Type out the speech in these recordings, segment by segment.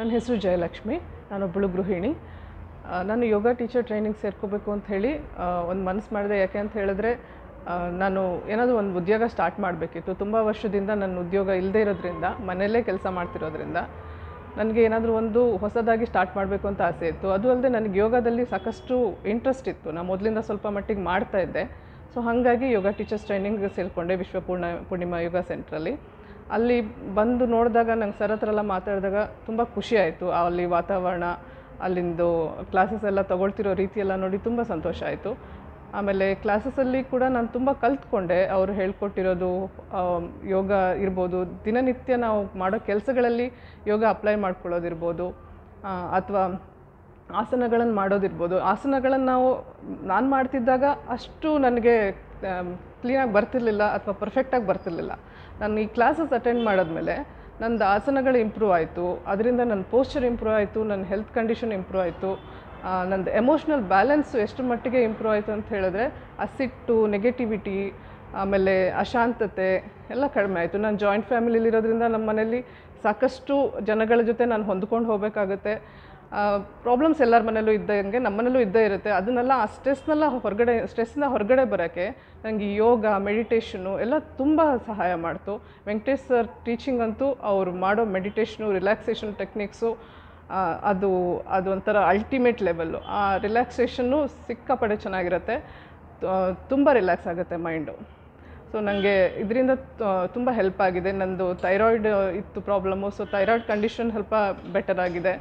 ನನ್ನ ಹೆಸರು ಜಯಲಕ್ಷ್ಮಿ ನಾನೊಬ್ಬಳು ಗೃಹಿಣಿ ಆ, ನಾನು ಯೋಗ ಟೀಚರ್ ಟ್ರೈನಿಂಗ್ ಸೇರ್ಕೋಬೇಕು ಅಂತ ಹೇಳಿ ಒಂದು ಮನಸ್ಸು ಮಾಡಿದೆ ಯಾಕೆ ಅಂತ ಹೇಳಿದ್ರೆ ಆ, ನಾನು ಏನಾದರೂ ಒಂದು ಉದ್ಯೋಗ ಸ್ಟಾರ್ಟ್ ಮಾಡಬೇಕಿತ್ತು ತುಂಬ ವರ್ಷದಿಂದ ನನ್ನ ಉದ್ಯೋಗ ಇಲ್ಲದೇ ಇರೋದ್ರಿಂದ ಮನೆಯಲ್ಲೇ ಕೆಲಸ ಮಾಡ್ತಿರೋದ್ರಿಂದ ನನಗೆ ಏನಾದರೂ ಒಂದು ಹೊಸದಾಗಿ ಸ್ಟಾರ್ಟ್ ಮಾಡಬೇಕು ಅಂತ ಆಸೆ ಇತ್ತು ಅದು ಅಲ್ಲದೆ ನನಗೆ ಯೋಗದಲ್ಲಿ ಸಾಕಷ್ಟು ಇಂಟ್ರೆಸ್ಟ್ ಇತ್ತು ನಾನು ಮೊದಲಿಂದ ಸ್ವಲ್ಪ ಮಟ್ಟಿಗೆ ಮಾಡ್ತಾ ಇದ್ದೆ ಸೊ ಹಾಗಾಗಿ ಯೋಗ ಟೀಚರ್ಸ್ ಟ್ರೈನಿಂಗ್ ಸೇರಿಕೊಂಡೆ ವಿಶ್ವಪೂರ್ಣ ಪೂರ್ಣಿಮಾ ಯೋಗ ಸೆಂಟ್ರಲ್ಲಿ ಅಲ್ಲಿ ಬಂದು ನೋಡಿದಾಗ ನಂಗೆ ಸರ್ ಹತ್ರ ಎಲ್ಲ ಮಾತಾಡಿದಾಗ ತುಂಬ ಖುಷಿ ಆಯಿತು ಅಲ್ಲಿ ವಾತಾವರಣ ಅಲ್ಲಿಂದು ಕ್ಲಾಸಸ್ ಎಲ್ಲ ತಗೊಳ್ತಿರೋ ರೀತಿ ಎಲ್ಲ ನೋಡಿ ತುಂಬ ಸಂತೋಷ ಆಯಿತು ಆಮೇಲೆ ಕ್ಲಾಸಸಲ್ಲಿ ಕೂಡ ನಾನು ತುಂಬ ಕಲ್ತ್ಕೊಂಡೆ ಅವರು ಹೇಳ್ಕೊಟ್ಟಿರೋದು ಆಮ್, ಯೋಗ ಇರ್ಬೋದು ದಿನನಿತ್ಯ ನಾವು ಮಾಡೋ ಕೆಲಸಗಳಲ್ಲಿ ಯೋಗ ಅಪ್ಲೈ ಮಾಡ್ಕೊಳ್ಳೋದಿರ್ಬೋದು ಅಥವಾ ಆಸನಗಳನ್ನು ಮಾಡೋದಿರ್ಬೋದು ಆಸನಗಳನ್ನು ನಾವು ನಾನು ಮಾಡ್ತಿದ್ದಾಗ ಅಷ್ಟು ನನಗೆ ಕ್ಲೀನಾಗಿ ಬರ್ತಿರ್ಲಿಲ್ಲ ಅಥವಾ ಪರ್ಫೆಕ್ಟಾಗಿ ಬರ್ತಿರ್ಲಿಲ್ಲ ನಾನು ಈ ಕ್ಲಾಸಸ್ ಅಟೆಂಡ್ ಮಾಡಿದ್ಮೇಲೆ ನಂದು ಆಸನಗಳು ಇಂಪ್ರೂವ್ ಆಯಿತು ಅದರಿಂದ ನನ್ನ ಪೋಸ್ಚರ್ ಇಂಪ್ರೂವ್ ಆಯಿತು ನನ್ನ ಹೆಲ್ತ್ ಕಂಡೀಷನ್ ಇಂಪ್ರೂವ್ ಆಯಿತು ನಂದು ಎಮೋಷ್ನಲ್ ಬ್ಯಾಲೆನ್ಸು ಎಷ್ಟು ಮಟ್ಟಿಗೆ ಇಂಪ್ರೂವ್ ಆಯಿತು ಅಂತ ಹೇಳಿದ್ರೆ ಆ ಸಿಟ್ಟು ನೆಗೆಟಿವಿಟಿ ಆಮೇಲೆ ಅಶಾಂತತೆ ಎಲ್ಲ ಕಡಿಮೆ ಆಯಿತು ನಾನು ಜಾಯಿಂಟ್ ಫ್ಯಾಮಿಲಿಲಿರೋದ್ರಿಂದ ನಮ್ಮ ಮನೇಲಿ ಸಾಕಷ್ಟು ಜನಗಳ ಜೊತೆ ನಾನು ಹೊಂದ್ಕೊಂಡು ಹೋಗಬೇಕಾಗುತ್ತೆ ಪ್ರಾಬ್ಲಮ್ಸ್ ಎಲ್ಲರ ಮನೇಲೂ ಇದ್ದಂಗೆ ನಮ್ಮ ಮನೇಲೂ ಇದ್ದೇ ಇರುತ್ತೆ ಅದನ್ನೆಲ್ಲ ಆ ಸ್ಟ್ರೆಸ್ನೆಲ್ಲ ಹೊರಗಡೆ ಸ್ಟ್ರೆಸ್ನ ಹೊರಗಡೆ ಬರೋಕ್ಕೆ ನನಗೆ ಯೋಗ ಮೆಡಿಟೇಷನು ಎಲ್ಲ ತುಂಬ ಸಹಾಯ ಮಾಡ್ತು ವೆಂಕಟೇಶ್ ಸರ್ ಟೀಚಿಂಗ್ ಅಂತೂ ಅವ್ರು ಮಾಡೋ ಮೆಡಿಟೇಷನು ರಿಲ್ಯಾಕ್ಸೇಷನ್ ಟೆಕ್ನಿಕ್ಸು ಅದು ಅದು ಒಂಥರ ಅಲ್ಟಿಮೇಟ್ ಲೆವೆಲ್ಲು ಆ ರಿಲ್ಯಾಕ್ಸೇಷನ್ನು ಸಿಕ್ಕಾಪಡೆ ಚೆನ್ನಾಗಿರುತ್ತೆ ತುಂಬ ರಿಲ್ಯಾಕ್ಸ್ ಆಗುತ್ತೆ ಮೈಂಡು ಸೊ ನನಗೆ ಇದರಿಂದ ತುಂಬ ಹೆಲ್ಪ್ ಆಗಿದೆ ನಂದು ಥೈರಾಯ್ಡ್ ಇತ್ತು ಪ್ರಾಬ್ಲಮ್ಮು ಸೊ ಥೈರಾಯ್ಡ್ ಕಂಡೀಷನ್ ಸ್ವಲ್ಪ ಬೆಟರ್ ಆಗಿದೆ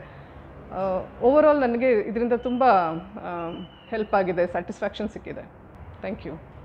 ಓವರಾಲ್ ನನಗೆ ಇದರಿಂದ ತುಂಬ ಹೆಲ್ಪ್ ಆಗಿದೆ ಸ್ಯಾಟಿಸ್ಫ್ಯಾಕ್ಷನ್ ಸಿಕ್ಕಿದೆ ಥ್ಯಾಂಕ್ ಯು